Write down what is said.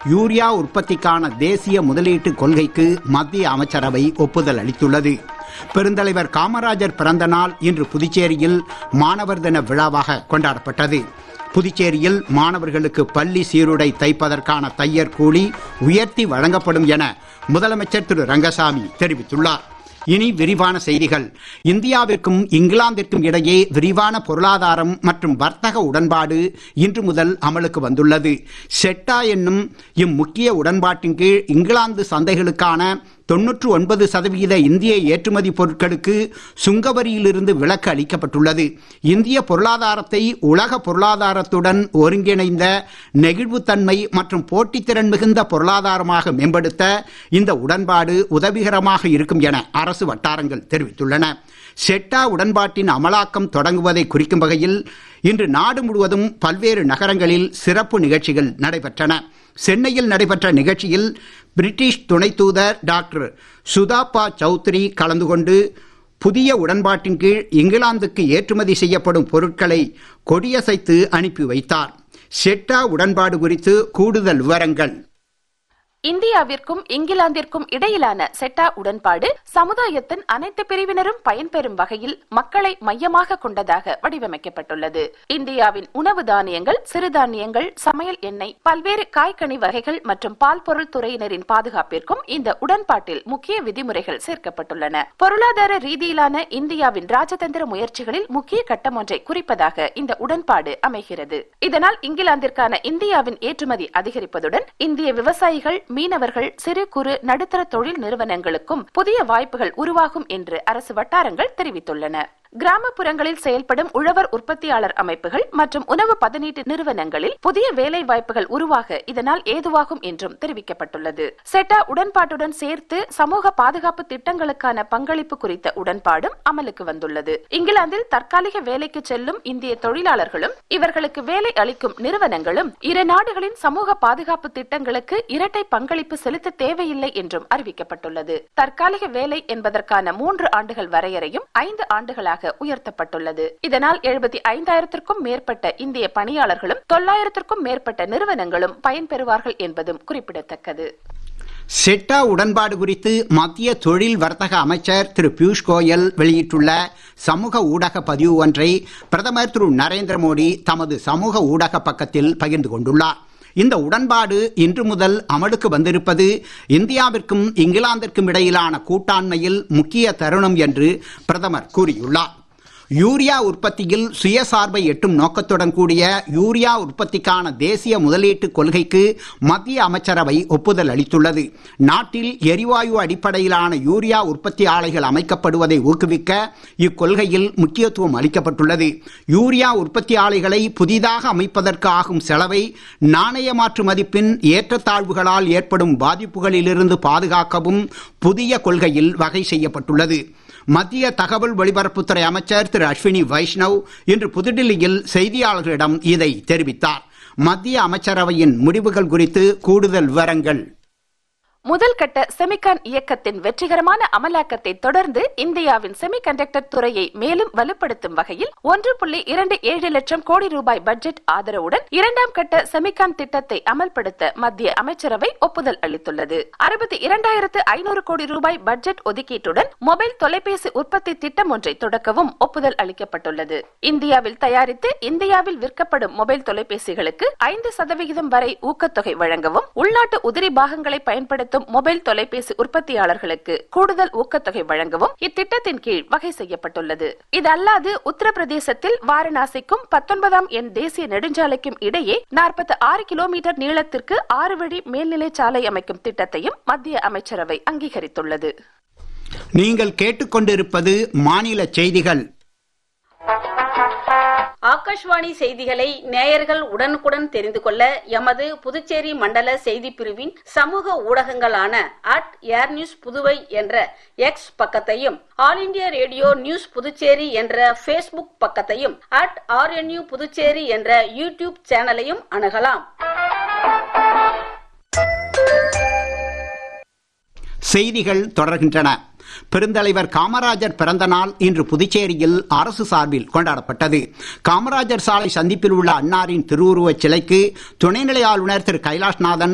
urea உற்பத்திக்கான தேசிய முதலீட்டு கொள்கைக்கு மத்திய அமைச்சரவை ஒப்புதல் அளித்துள்ளது பெருந்தலைவர் காமராஜர் பிறந்த நாள் இன்று புதுச்சேரியில் மாணவர் தின விழாவாக கொண்டாடப்பட்டது புதுச்சேரியில் மாணவர்களுக்கு பள்ளி சீருடை தைப்பதற்கான தையர் கூலி உயர்த்தி வழங்கப்படும் என முதலமைச்சர் திரு ரங்கசாமி தெரிவித்துள்ளார் இனி விரிவான செய்திகள் இந்தியாவிற்கும் இங்கிலாந்திற்கும் இடையே விரிவான பொருளாதாரம் மற்றும் வர்த்தக உடன்பாடு இன்று முதல் அமலுக்கு வந்துள்ளது செட்டா என்னும் இம்முக்கிய உடன்பாட்டின் கீழ் இங்கிலாந்து சந்தைகளுக்கான தொன்னூற்று ஒன்பது சதவீத இந்திய ஏற்றுமதி பொருட்களுக்கு சுங்கவரியிலிருந்து விலக்கு அளிக்கப்பட்டுள்ளது இந்திய பொருளாதாரத்தை உலக பொருளாதாரத்துடன் ஒருங்கிணைந்த நெகிழ்வுத்தன்மை மற்றும் போட்டித்திறன் மிகுந்த பொருளாதாரமாக மேம்படுத்த இந்த உடன்பாடு உதவிகரமாக இருக்கும் என அரசு வட்டாரங்கள் தெரிவித்துள்ளன செட்டா உடன்பாட்டின் அமலாக்கம் தொடங்குவதை குறிக்கும் வகையில் இன்று நாடு முழுவதும் பல்வேறு நகரங்களில் சிறப்பு நிகழ்ச்சிகள் நடைபெற்றன சென்னையில் நடைபெற்ற நிகழ்ச்சியில் பிரிட்டிஷ் துணை தூதர் டாக்டர் சுதாப்பா சௌத்ரி கலந்து கொண்டு புதிய உடன்பாட்டின் கீழ் இங்கிலாந்துக்கு ஏற்றுமதி செய்யப்படும் பொருட்களை கொடியசைத்து அனுப்பி வைத்தார் செட்டா உடன்பாடு குறித்து கூடுதல் விவரங்கள் இந்தியாவிற்கும் இங்கிலாந்திற்கும் இடையிலான செட்டா உடன்பாடு சமுதாயத்தின் அனைத்து பிரிவினரும் பயன்பெறும் வகையில் மக்களை மையமாக கொண்டதாக வடிவமைக்கப்பட்டுள்ளது இந்தியாவின் உணவு தானியங்கள் சிறுதானியங்கள் சமையல் எண்ணெய் பல்வேறு காய்கனி வகைகள் மற்றும் பால் பொருள் துறையினரின் பாதுகாப்பிற்கும் இந்த உடன்பாட்டில் முக்கிய விதிமுறைகள் சேர்க்கப்பட்டுள்ளன பொருளாதார ரீதியிலான இந்தியாவின் ராஜதந்திர முயற்சிகளில் முக்கிய கட்டம் ஒன்றை குறிப்பதாக இந்த உடன்பாடு அமைகிறது இதனால் இங்கிலாந்திற்கான இந்தியாவின் ஏற்றுமதி அதிகரிப்பதுடன் இந்திய விவசாயிகள் மீனவர்கள் சிறு குறு நடுத்தர தொழில் நிறுவனங்களுக்கும் புதிய வாய்ப்புகள் உருவாகும் என்று அரசு வட்டாரங்கள் தெரிவித்துள்ளன கிராமப்புறங்களில் செயல்படும் உழவர் உற்பத்தியாளர் அமைப்புகள் மற்றும் உணவு பதனீட்டு நிறுவனங்களில் புதிய வேலை வாய்ப்புகள் உருவாக இதனால் ஏதுவாகும் என்றும் தெரிவிக்கப்பட்டுள்ளது செட்டா உடன்பாட்டுடன் சேர்த்து சமூக பாதுகாப்பு திட்டங்களுக்கான பங்களிப்பு குறித்த உடன்பாடும் அமலுக்கு வந்துள்ளது இங்கிலாந்தில் தற்காலிக வேலைக்கு செல்லும் இந்திய தொழிலாளர்களும் இவர்களுக்கு வேலை அளிக்கும் நிறுவனங்களும் இரு நாடுகளின் சமூக பாதுகாப்பு திட்டங்களுக்கு இரட்டை பங்களிப்பு செலுத்த தேவையில்லை என்றும் அறிவிக்கப்பட்டுள்ளது தற்காலிக வேலை என்பதற்கான மூன்று ஆண்டுகள் வரையறையும் ஐந்து ஆண்டுகளாக உயர்த்தப்பட்டுள்ளது இதனால் எழுபத்தி ஐந்தாயிரத்திற்கும் மேற்பட்ட இந்திய பணியாளர்களும் தொள்ளாயிரத்திற்கும் மேற்பட்ட நிறுவனங்களும் பயன்பெறுவார்கள் என்பதும் குறிப்பிடத்தக்கது செட்டா உடன்பாடு குறித்து மத்திய தொழில் வர்த்தக அமைச்சர் திரு பியூஷ் கோயல் வெளியிட்டுள்ள சமூக ஊடக பதிவு ஒன்றை பிரதமர் திரு நரேந்திர மோடி தமது சமூக ஊடக பக்கத்தில் பகிர்ந்து கொண்டுள்ளார் இந்த உடன்பாடு இன்று முதல் அமலுக்கு வந்திருப்பது இந்தியாவிற்கும் இங்கிலாந்திற்கும் இடையிலான கூட்டாண்மையில் முக்கிய தருணம் என்று பிரதமர் கூறியுள்ளார் யூரியா உற்பத்தியில் சுயசார்பை எட்டும் நோக்கத்துடன் கூடிய யூரியா உற்பத்திக்கான தேசிய முதலீட்டு கொள்கைக்கு மத்திய அமைச்சரவை ஒப்புதல் அளித்துள்ளது நாட்டில் எரிவாயு அடிப்படையிலான யூரியா உற்பத்தி ஆலைகள் அமைக்கப்படுவதை ஊக்குவிக்க இக்கொள்கையில் முக்கியத்துவம் அளிக்கப்பட்டுள்ளது யூரியா உற்பத்தி ஆலைகளை புதிதாக அமைப்பதற்கு ஆகும் செலவை நாணய மாற்று மதிப்பின் ஏற்றத்தாழ்வுகளால் ஏற்படும் பாதிப்புகளிலிருந்து பாதுகாக்கவும் புதிய கொள்கையில் வகை செய்யப்பட்டுள்ளது மத்திய தகவல் ஒலிபரப்புத்துறை அமைச்சர் திரு அஸ்வினி வைஷ்ணவ் இன்று புதுடில்லியில் செய்தியாளர்களிடம் இதை தெரிவித்தார் மத்திய அமைச்சரவையின் முடிவுகள் குறித்து கூடுதல் விவரங்கள் முதல் கட்ட செமிகான் இயக்கத்தின் வெற்றிகரமான அமலாக்கத்தை தொடர்ந்து இந்தியாவின் செமிகண்டக்டர் துறையை மேலும் வலுப்படுத்தும் வகையில் ஒன்று புள்ளி இரண்டு ஏழு லட்சம் கோடி ரூபாய் பட்ஜெட் ஆதரவுடன் இரண்டாம் கட்ட செமிகான் திட்டத்தை அமல்படுத்த மத்திய அமைச்சரவை ஒப்புதல் அளித்துள்ளது அறுபத்தி இரண்டாயிரத்து ஐநூறு கோடி ரூபாய் பட்ஜெட் ஒதுக்கீட்டுடன் மொபைல் தொலைபேசி உற்பத்தி திட்டம் ஒன்றை தொடக்கவும் ஒப்புதல் அளிக்கப்பட்டுள்ளது இந்தியாவில் தயாரித்து இந்தியாவில் விற்கப்படும் மொபைல் தொலைபேசிகளுக்கு ஐந்து சதவிகிதம் வரை ஊக்கத்தொகை வழங்கவும் உள்நாட்டு உதிரி பாகங்களை பயன்படுத்தும் நடத்தும் மொபைல் தொலைபேசி உற்பத்தியாளர்களுக்கு கூடுதல் ஊக்கத்தொகை வழங்கவும் இத்திட்டத்தின் கீழ் வகை செய்யப்பட்டுள்ளது இது அல்லாது உத்தரப்பிரதேசத்தில் வாரணாசிக்கும் பத்தொன்பதாம் எண் தேசிய நெடுஞ்சாலைக்கும் இடையே நாற்பத்தி ஆறு கிலோமீட்டர் நீளத்திற்கு ஆறு வழி மேல்நிலை சாலை அமைக்கும் திட்டத்தையும் மத்திய அமைச்சரவை அங்கீகரித்துள்ளது நீங்கள் கேட்டுக்கொண்டிருப்பது மாநில செய்திகள் ஆகாஷ்வாணி செய்திகளை நேயர்கள் உடனுக்குடன் தெரிந்து கொள்ள எமது புதுச்சேரி மண்டல செய்தி பிரிவின் சமூக ஊடகங்களான அட் ஏர் நியூஸ் புதுவை என்ற எக்ஸ் பக்கத்தையும் all India radio news Puducherry என்ற ஃபேஸ்புக் பக்கத்தையும் அட் ஆர்என்யூ புதுச்சேரி என்ற யூடியூப் சேனலையும் அணுகலாம் செய்திகள் தொடர்கின்றன பெருந்தலைவர் காமராஜர் பிறந்த நாள் இன்று புதுச்சேரியில் அரசு சார்பில் கொண்டாடப்பட்டது காமராஜர் சாலை சந்திப்பில் உள்ள அன்னாரின் திருவுருவச் சிலைக்கு துணைநிலை ஆளுநர் திரு கைலாஷ்நாதன்